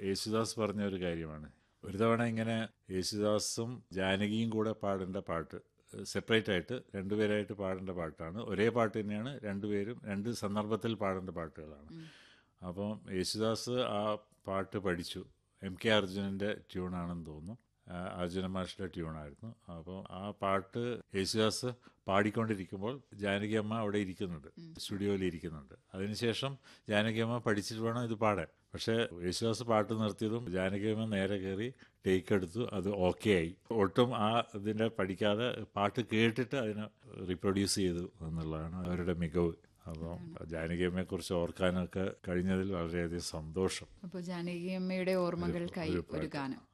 യേശുദാസ് പറഞ്ഞ ഒരു കാര്യമാണ് ഒരു തവണ ഇങ്ങനെ യേശുദാസും ജാനകിയും കൂടെ പാടേണ്ട പാട്ട് സെപ്പറേറ്റ് ആയിട്ട് രണ്ടുപേരായിട്ട് പാടേണ്ട പാട്ടാണ് ഒരേ പാട്ട് തന്നെയാണ് രണ്ടുപേരും രണ്ട് സന്ദർഭത്തിൽ പാടേണ്ട പാട്ടുകളാണ് അപ്പം യേശുദാസ് ആ പാട്ട് പഠിച്ചു എം കെ അർജുനൻ്റെ ട്യൂണാണെന്ന് തോന്നുന്നു ആ, അർജുന മാഷിൻ്റെ ട്യൂണായിരുന്നു അപ്പോൾ ആ പാട്ട് യേശുദാസ് പാടിക്കൊണ്ടിരിക്കുമ്പോൾ ജാനകി അമ്മ അവിടെ ഇരിക്കുന്നുണ്ട് സ്റ്റുഡിയോയിൽ ഇരിക്കുന്നുണ്ട് അതിനുശേഷം ജാനകി അമ്മ പഠിച്ചിട്ട് വേണം ഇത് പാടാൻ പക്ഷേ യേശുദാസ് പാട്ട് നിർത്തിയതും ജാനകി അമ്മ നേരെ കയറി ടേക്ക് എടുത്തു അത് ഓക്കെ ആയി ഒട്ടും ആ ഇതിൻ്റെ പഠിക്കാതെ പാട്ട് കേട്ടിട്ട് അതിനെ റിപ്രൊഡ്യൂസ് ചെയ്തു എന്നുള്ളതാണ് അവരുടെ മികവ് അപ്പം ജാനകിയമ്മയെ കുറിച്ച് ഓർക്കാനൊക്കെ കഴിഞ്ഞതിൽ വളരെയധികം സന്തോഷം അപ്പോൾ ജാനകി അമ്മയുടെ ഓർമ്മകൾക്കായി ഒരു ഗാനം